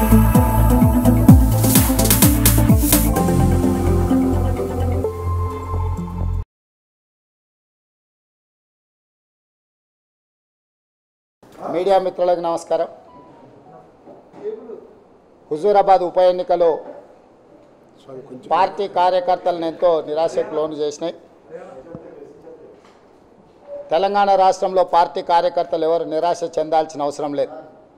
Media మిత్రులకు నమస్కారం హుజూరాబాద్ ఉప ఎన్నికలు పార్టీ కార్యకర్తలను ఎంతో నిరాశకు లోను చేసినాయి తెలంగాణ రాష్ట్రంలో పార్టీ కార్యకర్తలు ఎవరు నిరాశ చెందాల్సిన అవసరం లేదు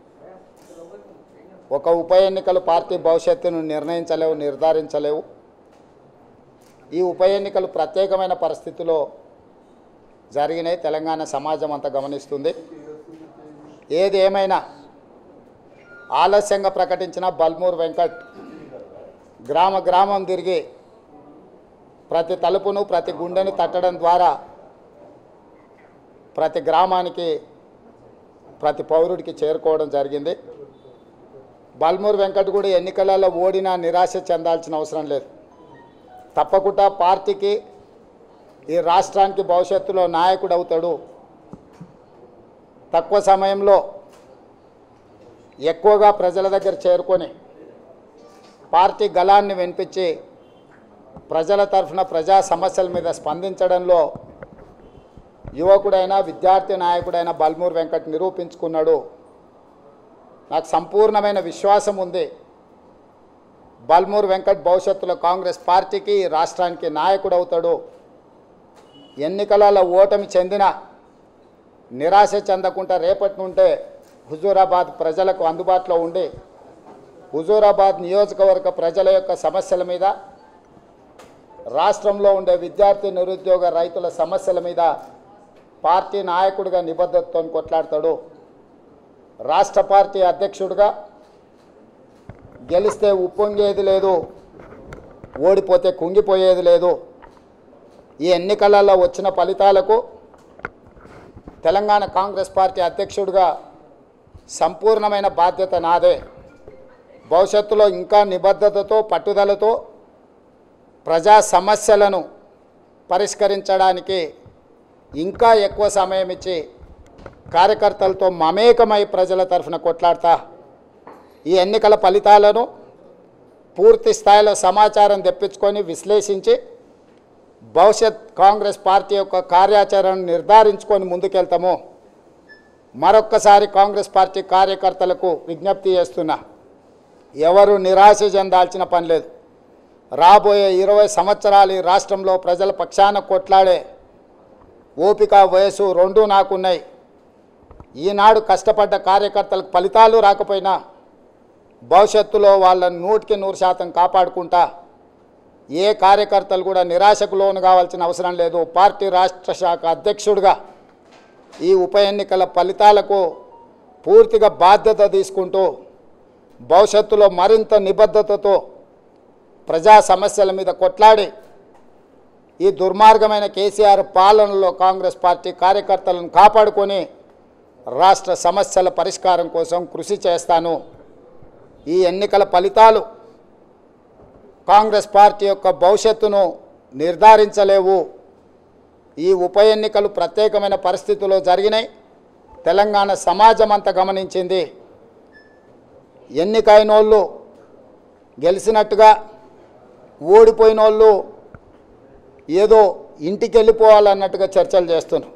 ఒక ఉప ఎన్నికలు పార్టీ భవిష్యత్తును నిర్ణయించలేవు నిర్ధారించలేవు ఈ ఉప ఎన్నికలు ప్రత్యేకమైన పరిస్థితిలో జరిగినాయి తెలంగాణ సమాజం అంతా గమనిస్తుంది ఏది ఏమైనా ఆలస్యంగా ప్రకటించిన బల్మూర్ వెంకట్ గ్రామ గ్రామం తిరిగి ప్రతి తలుపును ప్రతి గుండెను తట్టడం ద్వారా ప్రతి గ్రామానికి ప్రతి పౌరుడికి చేరుకోవడం జరిగింది బల్మూర్ వెంకట్ కూడా ఎన్నికలలో ఓడినా నిరాశ చెందాల్సిన అవసరం లేదు తప్పకుండా పార్టీకి ఈ రాష్ట్రానికి భవిష్యత్తులో నాయకుడు అవుతాడు తక్కువ సమయంలో ఎక్కువగా ప్రజల దగ్గర చేరుకొని పార్టీ గలాన్ని వినిపించి ప్రజల తరఫున ప్రజా సమస్యల మీద స్పందించడంలో యువకుడైన విద్యార్థి నాయకుడైన బల్మూర్ వెంకట్ నిరూపించుకున్నాడు నాకు సంపూర్ణమైన విశ్వాసం ఉంది బల్మూర్ వెంకట్ భవిష్యత్తులో కాంగ్రెస్ పార్టీకి ఈ రాష్ట్రానికి నాయకుడు అవుతాడు ఎన్నికలలో ఓటమి చెందిన నిరాశ చెందకుండా రేపటి నుండే హుజూరాబాద్ ప్రజలకు అందుబాటులో ఉండి హుజూరాబాద్ నియోజకవర్గ ప్రజల యొక్క సమస్యల మీద రాష్ట్రంలో ఉండే విద్యార్థి నిరుద్యోగ రైతుల సమస్యల మీద పార్టీ నాయకుడిగా నిబద్ధతతో కొట్లాడతాడు రాష్ట్ర పార్టీ అధ్యక్షుడిగా గెలిస్తే ఉప్పొంగేది లేదు ఓడిపోతే కుంగిపోయేది లేదు ఈ ఎన్నికలలో వచ్చిన ఫలితాలకు తెలంగాణ కాంగ్రెస్ పార్టీ అధ్యక్షుడిగా సంపూర్ణమైన బాధ్యత నాదే భవిష్యత్తులో ఇంకా నిబద్ధతతో పట్టుదలతో ప్రజా సమస్యలను పరిష్కరించడానికి ఇంకా ఎక్కువ సమయం ఇచ్చి కార్యకర్తలతో మమేకమై ప్రజల తరఫున కొట్లాడతా ఈ ఎన్నికల ఫలితాలను పూర్తి స్థాయిలో సమాచారం తెప్పించుకొని విశ్లేషించి భవిష్యత్ కాంగ్రెస్ పార్టీ యొక్క కార్యాచరణను నిర్ధారించుకొని ముందుకెళ్తాము మరొక్కసారి కాంగ్రెస్ పార్టీ కార్యకర్తలకు విజ్ఞప్తి చేస్తున్నా ఎవరు నిరాశ చెందాల్సిన పని లేదు రాబోయే ఇరవై సంవత్సరాలు ఈ రాష్ట్రంలో ప్రజల పక్షాన కొట్లాడే ఓపిక వయసు రెండూ నాకున్నాయి ఈనాడు కష్టపడ్డ కార్యకర్తలకు ఫలితాలు రాకపోయినా భవిష్యత్తులో వాళ్ళని నూటికి నూరు శాతం కాపాడుకుంటా ఏ కార్యకర్తలు కూడా నిరాశకు లోను కావాల్సిన అవసరం లేదు పార్టీ రాష్ట్ర శాఖ అధ్యక్షుడిగా ఈ ఉప ఎన్నికల ఫలితాలకు పూర్తిగా బాధ్యత తీసుకుంటూ భవిష్యత్తులో మరింత నిబద్ధతతో ప్రజా సమస్యల మీద కొట్లాడి ఈ దుర్మార్గమైన కేసీఆర్ పాలనలో కాంగ్రెస్ పార్టీ కార్యకర్తలను కాపాడుకొని రాష్ట్ర సమస్యల పరిష్కారం కోసం కృషి చేస్తాను ఈ ఎన్నికల ఫలితాలు కాంగ్రెస్ పార్టీ యొక్క భవిష్యత్తును నిర్ధారించలేవు ఈ ఉప ఎన్నికలు ప్రత్యేకమైన పరిస్థితుల్లో జరిగినాయి తెలంగాణ సమాజం అంతా గమనించింది ఎన్నికైన వాళ్ళు గెలిచినట్టుగా ఓడిపోయిన వాళ్ళు ఏదో ఇంటికి వెళ్ళిపోవాలన్నట్టుగా చర్చలు చేస్తున్నారు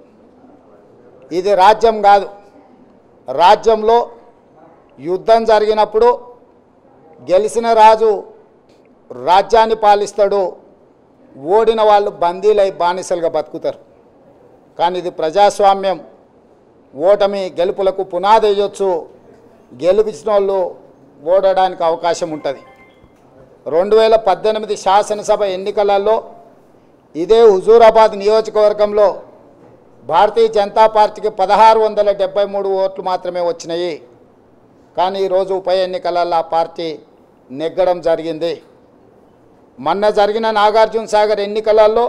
ఇది రాజ్యం కాదు రాజ్యంలో యుద్ధం జరిగినప్పుడు గెలిచిన రాజు రాజ్యాన్ని పాలిస్తాడు ఓడిన వాళ్ళు బందీలై బానిసలుగా బతుకుతారు కానీ ఇది ప్రజాస్వామ్యం ఓటమి గెలుపులకు పునాది వేయొచ్చు గెలిపించిన వాళ్ళు ఓడడానికి అవకాశం ఉంటుంది రెండు వేల పద్దెనిమిది శాసనసభ ఎన్నికలలో ఇదే హుజూరాబాద్ నియోజకవర్గంలో భారతీయ జనతా పార్టీకి పదహారు వందల డెబ్బై మూడు ఓట్లు మాత్రమే వచ్చినాయి కానీ ఈరోజు ఉప ఎన్నికలలో ఆ పార్టీ నెగ్గడం జరిగింది మొన్న జరిగిన నాగార్జున సాగర్ ఎన్నికలలో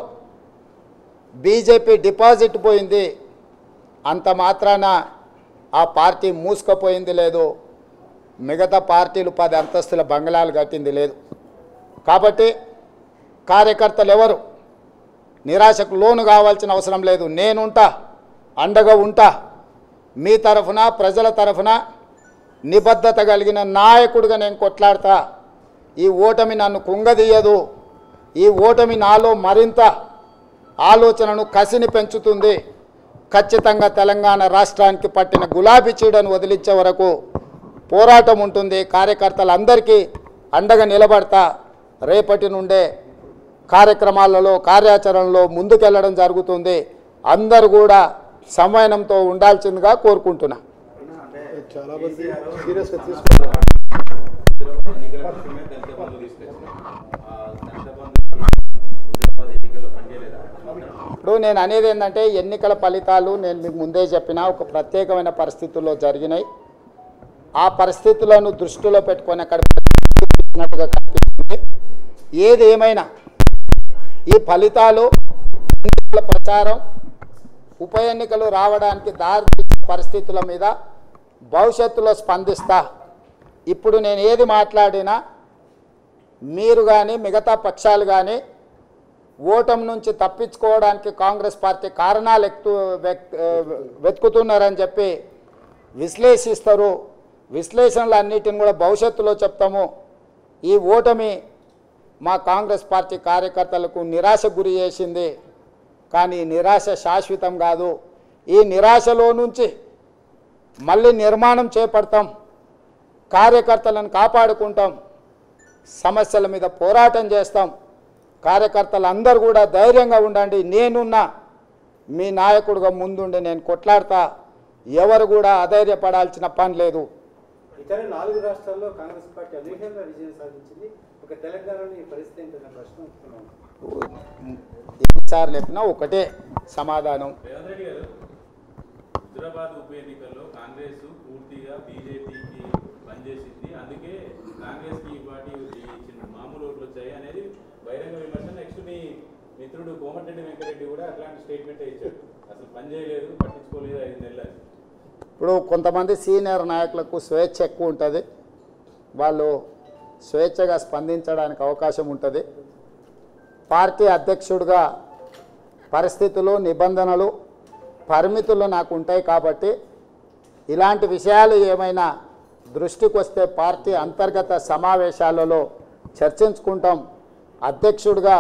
బీజేపీ డిపాజిట్ పోయింది అంత మాత్రాన ఆ పార్టీ మూసుకుపోయింది లేదు మిగతా పార్టీలు పది అంతస్తుల బంగళాలు కట్టింది లేదు కాబట్టి కార్యకర్తలు ఎవరు నిరాశకు లోను కావాల్సిన అవసరం లేదు నేనుంటా అండగా ఉంటా మీ తరఫున ప్రజల తరఫున నిబద్ధత కలిగిన నాయకుడిగా నేను కొట్లాడతా ఈ ఓటమి నన్ను కుంగదీయదు ఈ ఓటమి నాలో మరింత ఆలోచనను కసిని పెంచుతుంది ఖచ్చితంగా తెలంగాణ రాష్ట్రానికి పట్టిన గులాబీ చీడను వదిలించే వరకు పోరాటం ఉంటుంది కార్యకర్తలందరికీ అండగా నిలబడతా రేపటి నుండే కార్యక్రమాలలో కార్యాచరణలో ముందుకెళ్ళడం జరుగుతుంది అందరూ కూడా సంవయనంతో ఉండాల్సిందిగా కోరుకుంటున్నా చాలా మంది సీరియస్గా తీసుకున్నారు ఎన్నికల విషయమే దళిత బంధు తీసుకొచ్చిన ఆ దళిత బంధుకి హుజరాబాద్ ఎన్నికల్లో పనిచేయలేదా ఇప్పుడు నేను అనేది ఏంటంటే ఎన్నికల ఫలితాలు నేను మీకు ముందే చెప్పిన ఒక ప్రత్యేకమైన పరిస్థితుల్లో జరిగినాయి ఆ పరిస్థితులను దృష్టిలో పెట్టుకొని అక్కడ చేసినట్టుగా కనిపిస్తుంది ఏది ఏమైనా ఈ ఫలితాలు ఎన్నికల ప్రచారం ఉప ఎన్నికలు రావడానికి దారి తీసే పరిస్థితుల మీద భవిష్యత్తులో స్పందిస్తా ఇప్పుడు నేను ఏది మాట్లాడినా మీరు కానీ మిగతా పక్షాలు కానీ ఓటమి నుంచి తప్పించుకోవడానికి కాంగ్రెస్ పార్టీ కారణాలు ఎక్కు వెక్- ఆ, వెతుకుతున్నారని చెప్పి విశ్లేషిస్తారు విశ్లేషణలు అన్నిటిని కూడా భవిష్యత్తులో చెప్తాము ఈ ఓటమి మా కాంగ్రెస్ పార్టీ కార్యకర్తలకు నిరాశ గురి చేసింది కానీ ఈ నిరాశ శాశ్వతం కాదు ఈ నిరాశలో నుంచి మళ్ళీ నిర్మాణం చేపడతాం కార్యకర్తలను కాపాడుకుంటాం సమస్యల మీద పోరాటం చేస్తాం కార్యకర్తలు అందరూ కూడా ధైర్యంగా ఉండండి నేనున్నా మీ నాయకుడిగా ముందుండి నేను కొట్లాడతా ఎవరు కూడా అధైర్యపడాల్సిన పని లేదు ఇతర నాలుగు రాష్ట్రాల్లో కాంగ్రెస్ పార్టీ అనూహ్యంగా విజయం సాధించింది ఒక తెలంగాణలో ఈ పరిస్థితి ఏంటన్న ప్రశ్న వస్తున్నాను ఎన్నిసార్లు చెప్పినా ఒకటే సమాధానం రేవంత్ రెడ్డి గారు హుజరాబాద్ ఉప ఎన్నికల్లో కాంగ్రెస్ పూర్తిగా బీజేపీకి పనిచేసింది అందుకే కాంగ్రెస్ కి ఈ పార్టీ ఇచ్చిన మామూలు ఓట్లు వచ్చాయి అనేది బహిరంగ విమర్శ నెక్స్ట్ మీ మిత్రుడు కోమటిరెడ్డి వెంకరెడ్డి కూడా అట్లాంటి స్టేట్మెంట్ ఇచ్చాడు అసలు పని చేయలేదు పట్టించుకోలేదు ఐదు నెలలు అని. ఇప్పుడు కొంతమంది సీనియర్ నాయకులకు స్వేచ్ఛ ఎక్కువ ఉంటుంది వాళ్ళు స్వేచ్ఛగా స్పందించడానికి అవకాశం ఉంటుంది పార్టీ అధ్యక్షుడిగా పరిస్థితులు నిబంధనలు పరిమితులు నాకు ఉంటాయి కాబట్టి ఇలాంటి విషయాలు ఏమైనా దృష్టికి వస్తే పార్టీ అంతర్గత సమావేశాలలో చర్చించుకుంటాం అధ్యక్షుడిగా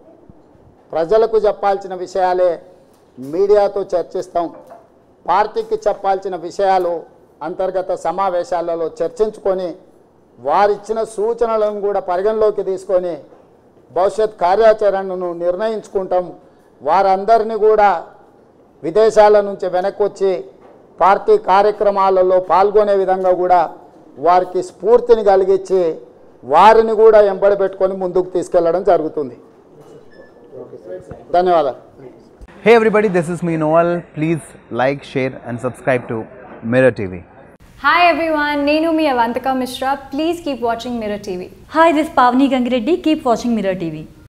ప్రజలకు చెప్పాల్సిన విషయాలే మీడియాతో చర్చిస్తాం పార్టీకి చెప్పాల్సిన విషయాలు అంతర్గత సమావేశాలలో చర్చించుకొని వారిచ్చిన సూచనలను కూడా పరిగణలోకి తీసుకొని భవిష్యత్ కార్యాచరణను నిర్ణయించుకుంటాం వారందరినీ కూడా విదేశాల నుంచి వెనక్కి వచ్చి పార్టీ కార్యక్రమాలలో పాల్గొనే విధంగా కూడా వారికి స్ఫూర్తిని కలిగించి వారిని కూడా ఎంబడి పెట్టుకొని ముందుకు తీసుకెళ్లడం జరుగుతుంది ధన్యవాదాలు Hey everybody, this is me Noel. Please like, share, and subscribe to Mirror TV. Hi everyone, Nenu mi Avantika Mishra. Please keep watching Mirror TV. Hi, this is Pavni Gangireddy. Keep watching Mirror TV.